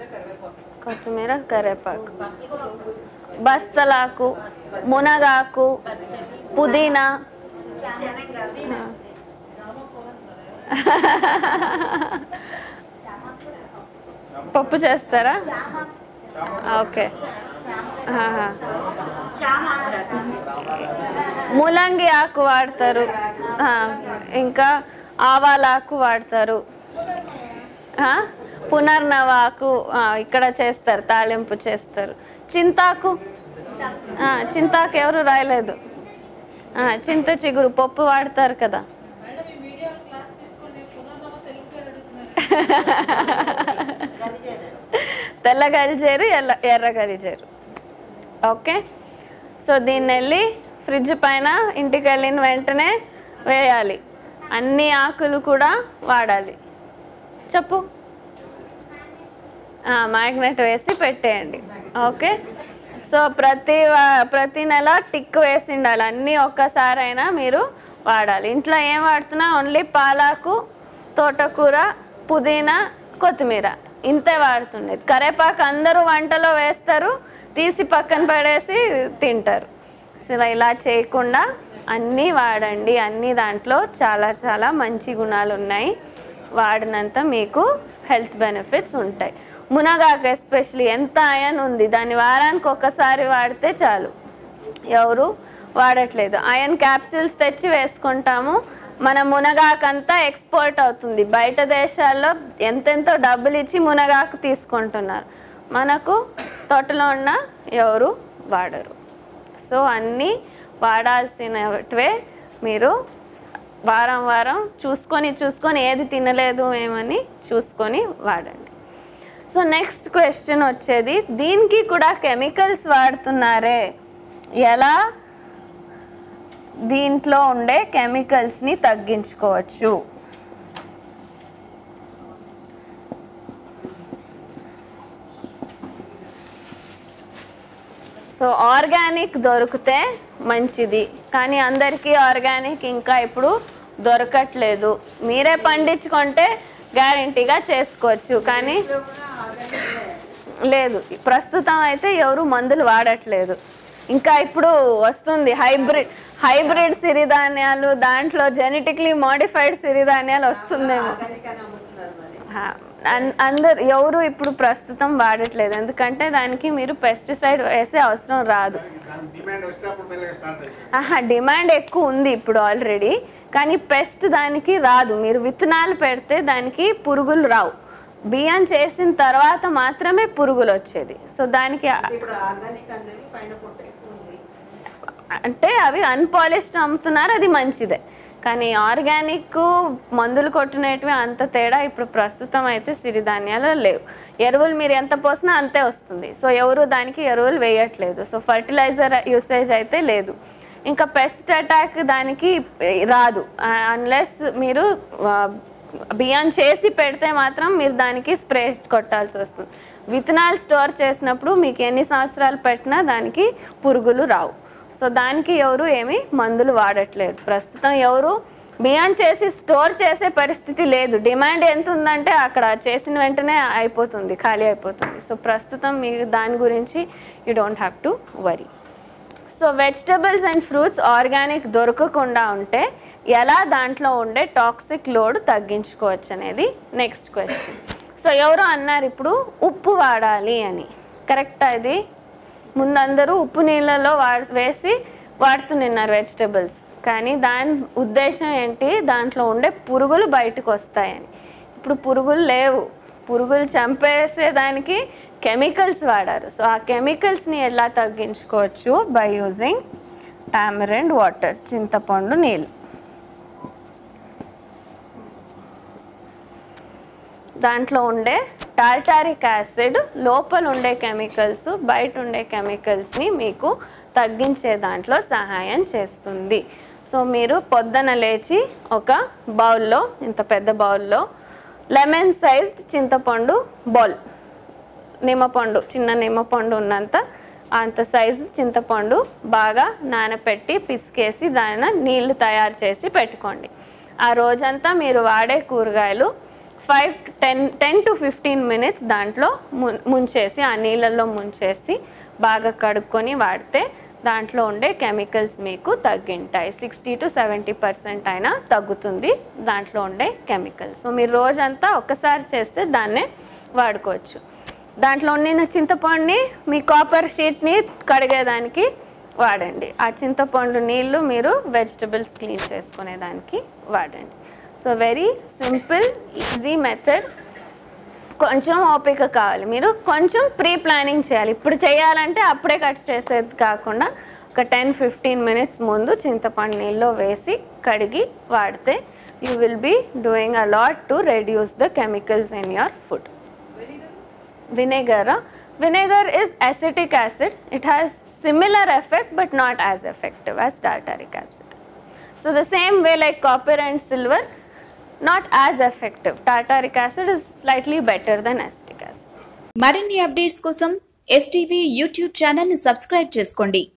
కొత్తిమీర కరివేపాకు బస్తలాకు మునగాకు పుదీనా పప్పు చేస్తారా ఓకే ఆహా. ములంగి ఆకు వాడతారు ఆ, ఇంకా ఆవాలాకు వాడతారు ఆ, పునర్నవ ఆకు ఆ, ఇక్కడ చేస్తారు తాలింపు చేస్తారు చింతాకు ఆ, చింతాకు ఎవరు రాయలేదు ఆ, చింత చిగురు పప్పు వాడతారు కదా తెల్ల గలిజేరు ఎల్ల ఎర్ర గలిజేరు ఓకే సో దీన్ని వెళ్ళి ఫ్రిడ్జ్ పైన ఇంటికి వెళ్ళిన వెంటనే వేయాలి అన్ని ఆకులు కూడా వాడాలి చెప్పు మ్యాగ్నెట్ వేసి పెట్టేయండి ఓకే సో ప్రతి వా- ప్రతి నెల టిక్ వేసి ఉండాలి అన్నీ ఒక్కసారైనా మీరు వాడాలి ఇంట్లో ఏం వాడుతున్నా ఓన్లీ పాలాకు తోటకూర పుదీనా కొత్తిమీర ఇంతే వాడుతుండేది కరేపాకు అందరూ వంటలో వేస్తారు తీసి పక్కన పడేసి తింటారు సో ఇలా చేయకుండా అన్నీ వాడండి అన్ని దాంట్లో చాలా చాలా మంచి గుణాలు ఉన్నాయి వాడినంత మీకు హెల్త్ బెనిఫిట్స్ ఉంటాయి మునగాకు ఎస్పెషలీ ఎంత అయన్ ఉంది దాన్ని వారానికి ఒక్కసారి వాడితే చాలు ఎవరు వాడట్లేదు అయన్ క్యాప్సూల్స్ తెచ్చి వేసుకుంటాము మన మునగాకంతా ఎక్స్పోర్ట్ అవుతుంది బయట దేశాల్లో ఎంతెంతో డబ్బులు ఇచ్చి మునగాకు తీసుకుంటున్నారు మనకు తోటలో ఉన్న ఎవరు వాడరు సో అన్నీ వాడాల్సినవే మీరు వారం వారం చూసుకొని చూసుకొని ఏది తినలేదు ఏమని చూసుకొని వాడండి సో నెక్స్ట్ క్వశ్చన్ వచ్చేది దీనికి కూడా కెమికల్స్ వాడుతున్నారే ఎలా దీంట్లో ఉండే కెమికల్స్ని తగ్గించుకోవచ్చు సో ఆర్గానిక్ దొరికితే మంచిది కానీ అందరికీ ఆర్గానిక్ ఇంకా ఇప్పుడు దొరకట్లేదు మీరే పండించుకుంటే గ్యారంటీగా చేసుకోవచ్చు కానీ లేదు ప్రస్తుతం అయితే ఎవరు మందులు వాడట్లేదు ఇంకా ఇప్పుడు వస్తుంది హైబ్రిడ్ హైబ్రిడ్ సిరిధాన్యాలు దాంట్లో జెనెటిక్లీ మోడిఫైడ్ సిరిధాన్యాలు వస్తుందేమో హా, అన్- అందరు ఎవరు ఇప్పుడు ప్రస్తుతం వాడట్లేదు ఎందుకంటే దానికి మీరు పెస్టిసైడ్ వేసే అవసరం రాదు దాని డిమాండ్ వస్తే అప్పుడు మెల్లగా స్టార్ట్ అవుతుంది ఆహా డిమాండ్ ఎక్కువ ఉంది ఇప్పుడు ఆల్రెడీ కానీ పెస్ట్ దానికి రాదు మీరు విత్తనాలు పెడితే దానికి పురుగులు రావు బియ్యం చేసిన తర్వాత మాత్రమే పురుగులు వచ్చేది సో దానికి ఆ- ఇప్పుడు ఆర్గానిక్ అనేది పైన పొట్ట ఎక్కువ ఉంది అంటే అవి అన్పాలిష్డ్ అమ్ముతున్నారు అది మంచిదే కానీ ఆర్గానిక్ మందులు కొట్టినవి అంత తేడా ఇప్పుడు ప్రస్తుతం అయితే సిరిధాన్యాలు లేవు ఎరువులు మీరు ఎంత పోసినా అంతే వస్తుంది సో ఎవరు దానికి ఎరువులు వేయట్లేదు సో ఫర్టిలైజర్ యూసేజ్ అయితే లేదు ఇంకా పెస్ట్ అటాక్ దానికి రాదు అన్లెస్ మీరు ఆ, బియ్యం చేసి పెడితే మాత్రం మీరు దానికి స్ప్రే కొట్టాల్సి వస్తుంది విత్తనాలు స్టోర్ చేసినప్పుడు మీకు ఎన్ని సంవత్సరాలు పెట్టినా దానికి పురుగులు రావు సో దానికి ఎవరు ఏమి మందులు వాడట్లేదు ప్రస్తుతం ఎవరు బియ్యం చేసి స్టోర్ చేసే పరిస్థితి లేదు డిమాండ్ ఎంత ఉందంటే అక్కడ చేసిన వెంటనే అయిపోతుంది ఖాళీ అయిపోతుంది సో ప్రస్తుతం మీకు దాని గురించి you don't have to worry so vegetables and fruits organic దొరకకుండా ఉంటే ఎలా దాంట్లో ఉండే టాక్సిక్ లోడ్ తగ్గించుకోవచ్చు అనేది నెక్స్ట్ క్వశ్చన్ సో ఎవరో అన్నారు ఇప్పుడు ఉప్పు వాడాలి అని కరెక్టా ఇది ముందు అందరూ ఉప్పు నీళ్ళలో వాడ వేసి వాడుతున్నారు వెజిటబుల్స్ కానీ దాని ఉద్దేశం ఏంటి దాంట్లో ఉండే పురుగులు బయటకు వస్తాయని ఇప్పుడు పురుగులు లేవు పురుగులు చంపేసేదానికి కెమికల్స్ వాడారు సో ఆ కెమికల్స్ని ఎలా తగ్గించుకోవచ్చు బై యూజింగ్ టామరెండ్ వాటర్ చింతపండు నీళ్ళు దాంట్లో ఉండే టార్టారిక్ యాసిడ్ లోపల ఉండే కెమికల్స్ బయట ఉండే కెమికల్స్ని మీకు తగ్గించే దాంట్లో సహాయం చేస్తుంది సో మీరు పొద్దున లేచి ఒక బౌల్లో ఇంత పెద్ద బౌల్లో లెమన్ సైజ్డ్ చింతపండు బౌల్ నిమ్మపండు చిన్న నిమ్మపండు ఉన్నంత అంత సైజు చింతపండు బాగా నానపెట్టి పిసికేసి దాని నీళ్లు తయారు చేసి పెట్టుకోండి ఆ రోజంతా మీరు వాడే కూరగాయలు five ten ten to fifteen minutes దాంట్లో ము- ముంచేసి ఆ నీళ్ళల్లో ముంచేసి బాగా కడుక్కొని వాడితే దాంట్లో ఉండే కెమికల్స్ మీకు తగ్గింటాయి సిక్స్టీ టు సెవెంటీ పర్సెంట్ అయినా తగ్గుతుంది దాంట్లో ఉండే కెమికల్స్ సో మీరు రోజంతా ఒక్కసారి చేస్తే దాన్నే వాడుకోవచ్చు దాంట్లో ఉండిన చింతపండుని మీ కాపర్ షీట్ని కడిగేదానికి వాడండి ఆ చింతపండు నీళ్ళు మీరు వెజిటబుల్స్ క్లీన్ చేసుకునేదానికి వాడండి so very simple easy method కొంచెం ఓపిక కావాలి మీరు కొంచెం ప్రీ ప్లానింగ్ చేయాలి ఇప్పుడు చేయాలంటే అప్పుడే కట్ చేసేది కాకుండా ఒక టెన్ ఫిఫ్టీన్ మినిట్స్ ముందు చింతపండు నీళ్ళలో వేసి కడిగి వాడితే you will be doing a lot to reduce the chemicals in your food vinegar uh, vinegar is acetic acid it has similar effect but not as effective as tartaric acid so the same way like copper and silver not as effective tartaric acid is slightly better than acetic acid మరిన్ని updates కోసం STV YouTube ఛానల్ని subscribe చేసుకోండి